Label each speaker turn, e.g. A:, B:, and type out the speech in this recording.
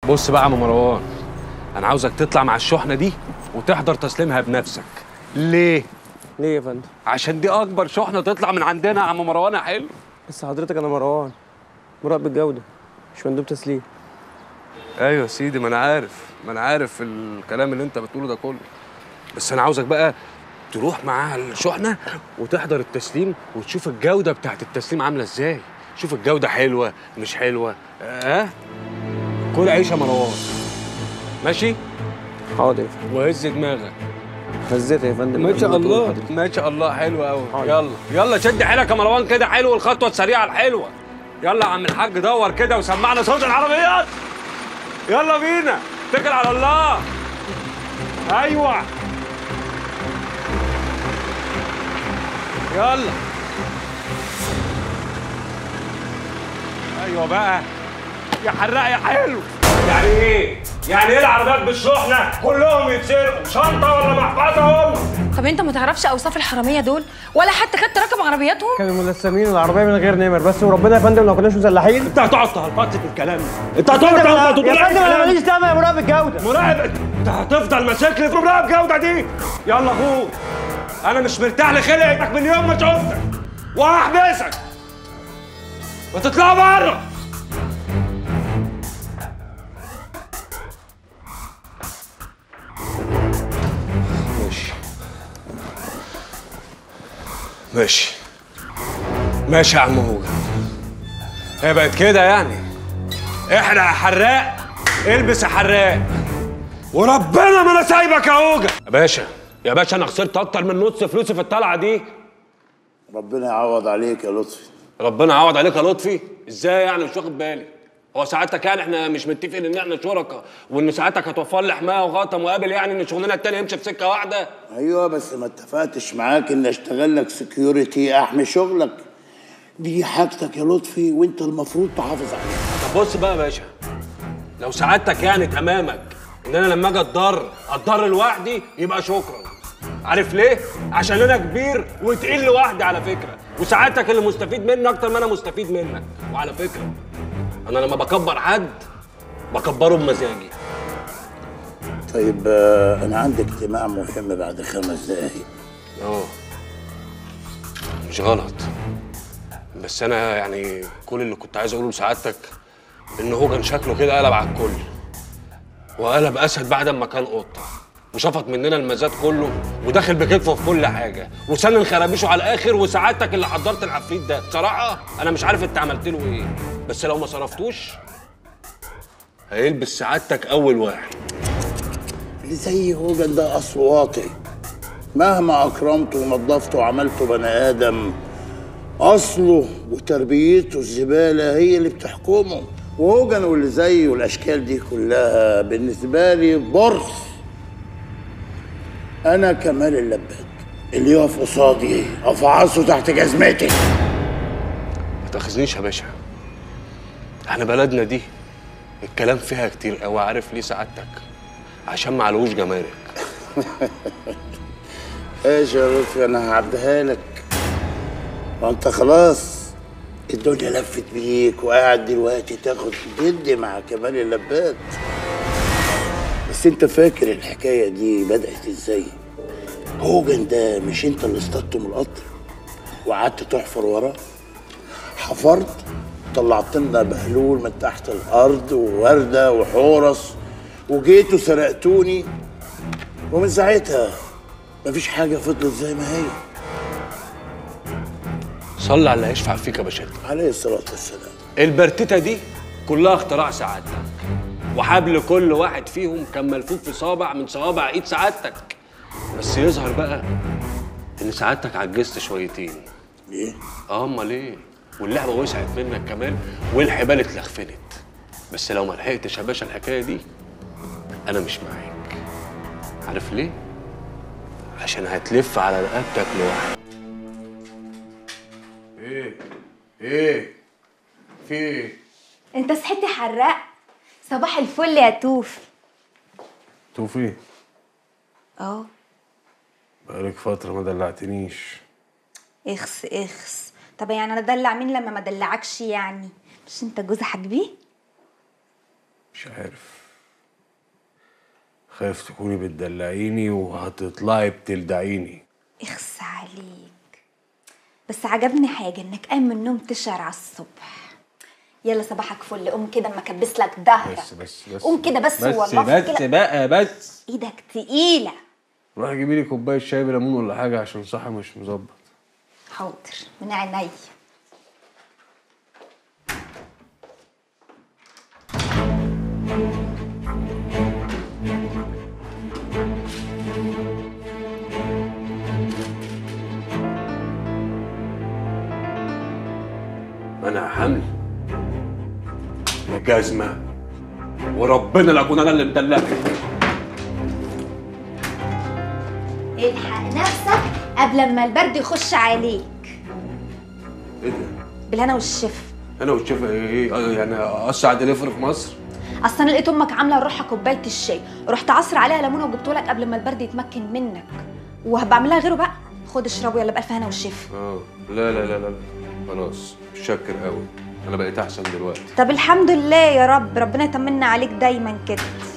A: بص بقى يا عم مروان انا عاوزك تطلع مع الشحنه دي وتحضر تسليمها بنفسك ليه
B: ليه يا فندم
A: عشان دي اكبر شحنه تطلع من عندنا يا عم مروان يا حلو
B: بس حضرتك انا مروان مراقب الجوده مش مندوب تسليم
A: ايوه يا سيدي ما انا عارف ما انا عارف الكلام اللي انت بتقوله ده كله بس انا عاوزك بقى تروح مع الشحنه وتحضر التسليم وتشوف الجوده بتاعت التسليم عامله ازاي شوف الجوده حلوه مش حلوه ها أه؟ كل عيش يا مروان ماشي
B: حاضر يا فندم
A: وهز دماغك
B: هزيت يا فندم
A: ما شاء
B: قبل ما تقول
A: الله
B: حضرتك.
A: ما شاء الله حلو قوي
B: حاضر.
A: يلا يلا شد حيلك يا مروان كده حلو الخطوه السريعه الحلوه يلا يا عم الحاج دور كده وسمعنا صوت العربيات يلا بينا اتكل على الله ايوه يلا ايوه بقى يا حراق يا حلو يعني ايه؟ يعني ايه العربيات بالشحنه كلهم يتسرقوا شنطه ولا محفظه هم
C: طب انت ما تعرفش اوصاف الحراميه دول ولا حتى خدت رقم عربياتهم
B: كانوا ملثمين العربيه من غير نمر بس وربنا يا فندم لو كناش مسلحين
A: انت هتقعد تهلبط في الكلام انت هتقعد تهلبط
B: يا فندم انا ماليش دعوه يا مراقب الجوده
A: مراقب انت هتفضل ماسك لي في مراقب جوده دي يلا اخوك انا مش مرتاح لخلقتك من يوم ما شفتك وهحبسك وتطلع بره ماشي ماشي ماشي يا عم هوجة هي بقت كده يعني احرق يا حراق البس يا حراق وربنا ما انا سايبك يا هوجة يا باشا يا باشا انا خسرت اكتر من نص فلوسي في الطلعه دي
D: ربنا يعوض عليك يا لطفي
A: ربنا يعوض عليك يا لطفي ازاي يعني مش واخد بالي هو ساعتك يعني احنا مش متفقين ان احنا شركاء وان ساعتك هتوفر لي حمايه وغطم وقابل يعني ان شغلنا التاني يمشي في سكه واحده
D: ايوه بس ما اتفقتش معاك ان اشتغل لك سكيورتي احمي شغلك دي حاجتك يا لطفي وانت المفروض تحافظ عليها
A: طب بص بقى يا باشا لو سعادتك يعني تمامك ان انا لما اجي اتضر اتضر لوحدي يبقى شكرا عارف ليه؟ عشان انا كبير وتقيل لوحدي على فكره وسعادتك اللي مستفيد مني اكتر ما انا مستفيد منك وعلى فكره انا لما بكبر حد بكبره بمزاجي
D: طيب آه، انا عندي اجتماع مهم بعد خمس دقايق
A: اه مش غلط بس انا يعني كل اللي كنت عايز اقوله لسعادتك ان هو كان شكله كده قلب على الكل وقلب اسد بعد ما كان قطه وشفط مننا المزاد كله وداخل بكتفه في كل حاجه وسنن خرابيشه على الاخر وسعادتك اللي حضرت العفريت ده بصراحه انا مش عارف انت عملت له ايه بس لو ما صرفتوش هيلبس سعادتك اول واحد
D: اللي زي هوجن ده اصله واطي مهما اكرمته ونظفته وعملته بني ادم اصله وتربيته الزباله هي اللي بتحكمه وهوجن واللي زيه والاشكال دي كلها بالنسبه لي برص انا كمال اللباد اللي يقف قصادي افعصه تحت جزمتي
A: ما تاخذنيش يا باشا احنا بلدنا دي الكلام فيها كتير قوي عارف ليه سعادتك عشان ما علوش جمارك
D: ايش يا لطفي انا هعديها لك وانت خلاص الدنيا لفت بيك وقاعد دلوقتي تاخد جد مع كمال اللبات بس انت فاكر الحكايه دي بدات ازاي هوجن ده مش انت اللي اصطدته من القطر وقعدت تحفر وراه حفرت طلعت لنا بهلول من تحت الارض وورده وحورس وجيتوا سرقتوني ومن ساعتها مفيش حاجه فضلت زي ما هي
A: صلي على اللي هيشفع فيك يا باشا
D: عليه الصلاه والسلام
A: البرتيتا دي كلها اختراع سعادتك وحبل كل واحد فيهم كان ملفوف في صابع من صوابع ايد سعادتك بس يظهر بقى ان سعادتك عجزت شويتين
D: ليه
A: اه امال ايه واللعبه وسعت منك كمان والحبال اتلخفنت بس لو ما لحقتش يا باشا الحكايه دي انا مش معاك عارف ليه عشان هتلف على رقبتك لوحدك ايه ايه في ايه
E: انت صحيت يا حراق صباح الفل يا توفي
A: توفي
E: اه
A: بقالك فتره ما دلعتنيش
E: اخس اخس طب يعني انا ادلع مين لما ما دلعكش يعني مش انت جوز حبيبي
A: مش عارف خايف تكوني بتدلعيني وهتطلعي بتلدعيني
E: اخس عليك بس عجبني حاجة انك قايم من النوم تشعر على الصبح يلا صباحك فل قوم كده اما اكبس لك ظهرك
A: بس بس بس
E: قوم كده بس,
A: بس
E: والله
A: بس
E: كده
A: بقى بس
E: ايدك تقيلة
A: روحي جيبي لي كوبايه شاي بليمون ولا حاجه عشان صحي مش مظبط
E: حاضر من عينيا
A: انا حمل يا جزمه وربنا لا اكون انا اللي مدلعك
E: الحق نفسك قبل ما البرد يخش عليك
A: ايه ده
E: بالهنا والشفا
A: انا والشيف ايه آه، يعني اسرع دليفري في مصر
E: اصل انا لقيت امك عامله لروحها كوبايه الشاي رحت عصر عليها ليمونه وجبته لك قبل ما البرد يتمكن منك وهبعمل لها غيره بقى خد اشربه يلا بألف هنا والشفا
A: اه لا لا لا لا لا. خلاص شكر قوي انا بقيت احسن دلوقتي
E: طب الحمد لله يا رب ربنا يطمنا عليك دايما كده